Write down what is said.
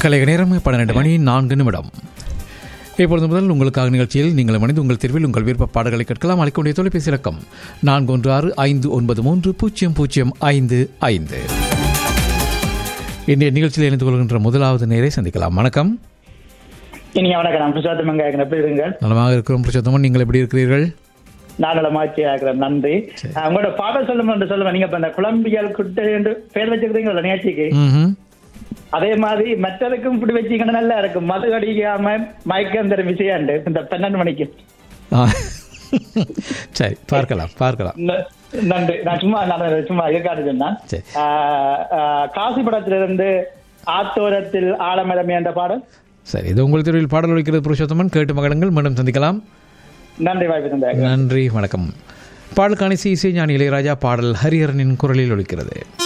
கலைக நேரம் பன்னிரண்டு மணி நான்கு நிமிடம் இப்பொழுது முதல் உங்களுக்காக நிகழ்ச்சியில் நீங்கள் மனித உங்கள் தேர்வில் உங்கள் விருப்ப பாடல்களை கேட்கலாம் அழைக்கக்கூடிய தொலைபேசி இலக்கம் நான்கு ஒன்று ஆறு ஐந்து ஒன்பது மூன்று பூஜ்ஜியம் பூஜ்ஜியம் ஐந்து ஐந்து இன்றைய நிகழ்ச்சியில் இணைந்து கொள்கின்ற முதலாவது நேரை சந்திக்கலாம் வணக்கம் இனிய வணக்கம் நான் பிரசாத் மங்காயக்கன் எப்படி இருங்க நலமாக இருக்கிறோம் புருஷோத்தமன் நீங்கள் எப்படி இருக்கிறீர்கள் நாடல மாற்றி ஆகிறேன் நன்றி அஹ் உங்களோட பாடல் சொல்லும் என்று சொல்லுவேன் நீங்க இப்ப இந்த குழம்பியல் குட்டை என்று பேர் வச்சிருக்கீங்களா நிகழ்ச்சிக்கு ம்ஹும். அதே மாதிரி மற்றதுக்கும் இப்படி வச்சீங்கன்னா நல்லா இருக்கும் மது அடிக்காம மயக்கம் தரும் விஷயம் இந்த பன்னெண்டு மணிக்கு ஆ. சரி பார்க்கலாம் பார்க்கலாம் ந- நன்றி நான் சும்மா நான் சும்மா இருக்காது சொன்னேன் சரி. ஆஹ், ஆஹ், காசி படத்திலிருந்து ஆத்தோரத்தில் ஆலமரமே என்ற பாடல் சரி இது உங்கள் தெருவில் பாடல் வைக்கிறது புருஷோத்தமன் கேட்டு மகனங்கள் மீண்டும் சந்திக்கலாம் நன்றி வாய்ப்பு தந்தாங்க நன்றி வணக்கம் பாடல் காணிசி இசை ஞானி இளையராஜா பாடல் ஹரிஹரனின் குரலில் ஒலிக்கிறது